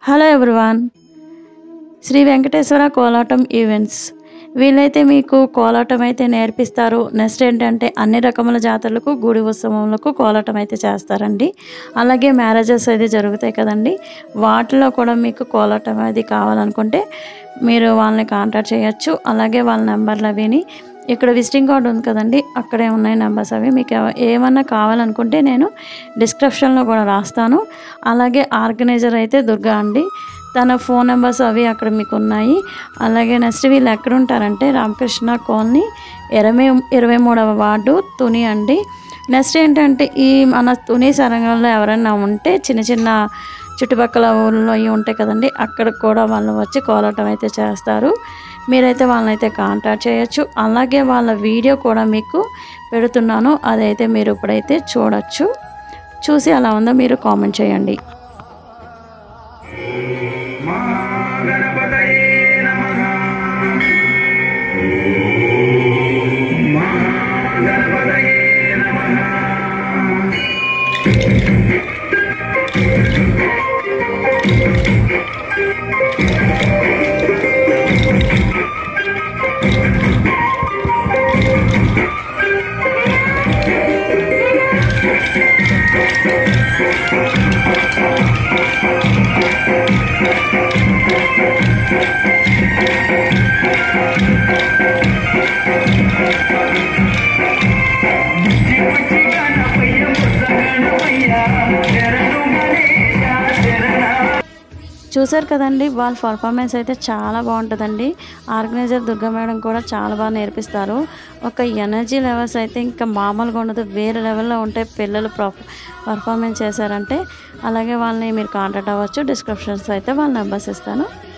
hello everyone Sri Venkateswara Kolatam events వీళ్ళైతే మీకు కోలాటం అయితే నేర్పిస్తారు నెక్స్ట్ ఏంటంటే అన్ని రకముల జాతరలకు గుడి ఉత్సవములకు కోలాటం అయితే చేస్తారండి అలాగే మ్యారేజెస్ అయితే జరుగుతాయి కదండి వాటిలో కూడా మీకు కోలాటం అది కావాలనుకుంటే మీరు వాళ్ళని కాంటాక్ట్ చేయొచ్చు అలాగే వాళ్ళ నెంబర్లు అవిని ఇక్కడ విజిటింగ్ కార్డు ఉంది కదండి అక్కడే ఉన్నాయి నెంబర్స్ అవి మీకు ఎవ- ఏమన్నా కావాలనుకుంటే నేను డిస్క్రిప్షన్లో కూడా రాస్తాను అలాగే ఆర్గనైజర్ అయితే దుర్గా అండి తన ఫోన్ నెంబర్స్ అవి అక్కడ మీకు ఉన్నాయి అలాగే నెక్స్ట్ వీళ్ళు ఎక్కడ ఉంటారంటే రామకృష్ణ కాలనీ ఇరవై ఇరవై మూడవ వార్డు తుని అండి నెక్స్ట్ ఏంటంటే ఈ మన తుని సరంగంలో ఎవరైనా ఉంటే చిన్న చిన్న చుట్టుపక్కల ఊళ్ళో అవి ఉంటాయి కదండి అక్కడ కూడా వాళ్ళు వచ్చి కోలాటం అయితే చేస్తారు మీరైతే వాళ్ళని అయితే కాంటాక్ట్ చేయొచ్చు అలాగే వాళ్ళ వీడియో కూడా మీకు పెడుతున్నాను అదైతే మీరు ఇప్పుడైతే చూడొచ్చు చూసి అలా ఉందో మీరు కామెంట్ చేయండి మహాగణపతయే నమః మహాగణపతయే నమః చివచి గణపయ్య ముద్ద గణపయ్య శరణు గణేశ శరణ చూసారు కదండి వాళ్ళ పర్ఫార్మెన్స్ అయితే చాలా బాగుంటుందండి ఆర్గనైజర్ దుర్గా మేడం కూడా చాలా బాగా నేర్పిస్తారు ఒక ఎనర్జీ లెవెల్స్ అయితే ఇంకా మామూలుగా ఉండదు వేరే లెవెల్లో ఉంటాయి పిల్లలు పర్ఫార్మెన్స్ చేశారంటే అలాగే వాళ్ళని మీరు కాంటాక్ట్ అవ్వచ్చు డిస్క్రిప్షన్స్ అయితే వాళ్ళ నెంబర్స్ ఇస్తాను